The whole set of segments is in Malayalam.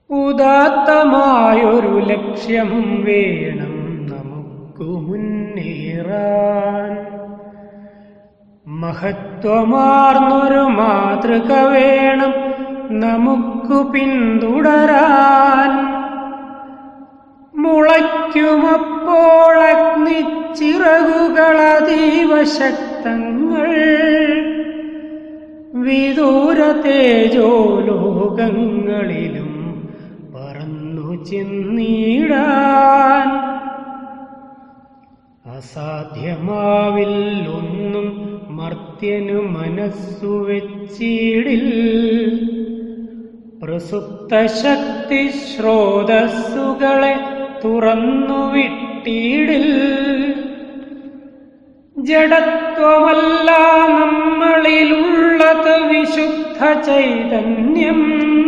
ഉദാത്തമായൊരു ലക്ഷ്യം വേണം നമുക്കു മുന്നേറാൻ മഹത്വമാർന്നൊരു മാതൃക വേണം നമുക്കു പിന്തുടരാൻ മുളയ്ക്കുമപ്പോൾ അഗ്നിച്ചിറകുകളതീവ ശക്തങ്ങൾ വിദൂര തേജോ ലോകങ്ങളിലും പറന്നു ചെന്നിടാൻ അസാധ്യമാവില്ലൊന്നും മർത്യനു മനസ്സു വെച്ചിടിൽ പ്രസുപ്ത ശക്തി സ്രോതസ്സുകളെ തുറന്നു വിട്ടിടിൽ ജഡത്വമല്ല നമ്മളിലുള്ളത് വിശുദ്ധ ചൈതന്യം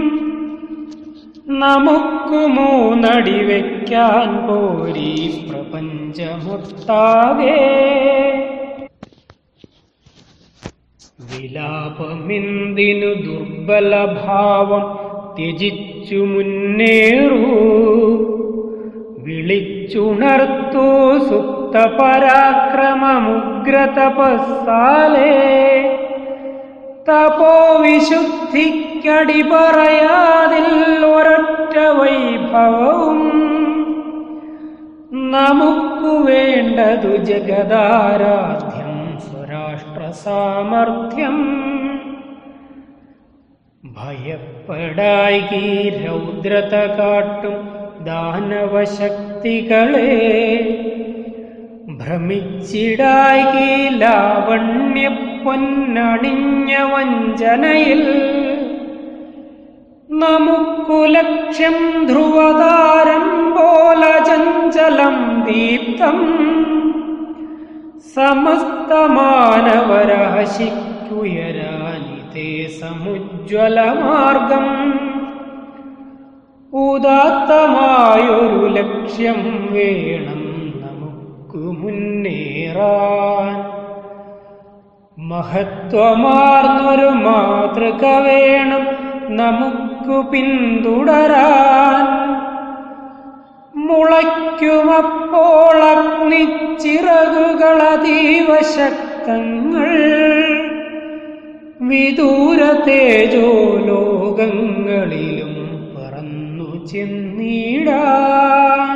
നമുക്കു മൂന്നടി വയ്ക്കാൻ പോരി പ്രപഞ്ചമൊട്ടാകെ വിലാപമെന്തിനു ദുർബലഭാവം ത്യജിച്ചു മുന്നേറൂ വിളിച്ചുണർത്തൂ സുപ്ത പരാക്രമമുഗ്രതപസ്സാലേ തപോ വിശുദ്ധിക്കടി പറയാതിൽ ഒരൊറ്റ വൈഭവവും നമുക്കു വേണ്ടതു ജഗദാരാധ്യം സ്വരാഷ്ട്ര സാമർഥ്യം ഭയപ്പെടായി രൗദ്രത കാട്ടും ദാനവശക്തികളെ ഭ്രമിച്ചിടായി ലാവണ്യ പൊന്നണിഞ്ഞ വഞ്ചനയിൽ നമുക്കു ലക്ഷ്യം ധ്രുവതാരം പോല ചഞ്ചലം ദീപ്തം സമസ്ത മാനവരാശിക്കുയരാനിതേ സമുജ്വല മാർഗം ഉദാത്തമായൊരു ലക്ഷ്യം വേണം നമുക്കു മുന്നേറാൻ മഹത്വമാർന്നൊരു മാതൃക വേണം നമുക്കു പിന്തുടരാൻ മുളയ്ക്കുമപ്പോൾ അഗ്നിച്ചിറകുകളതീവ ശക്തങ്ങൾ വിദൂര തേജോ ലോകങ്ങളിലും പറന്നു ചെന്നിടാൻ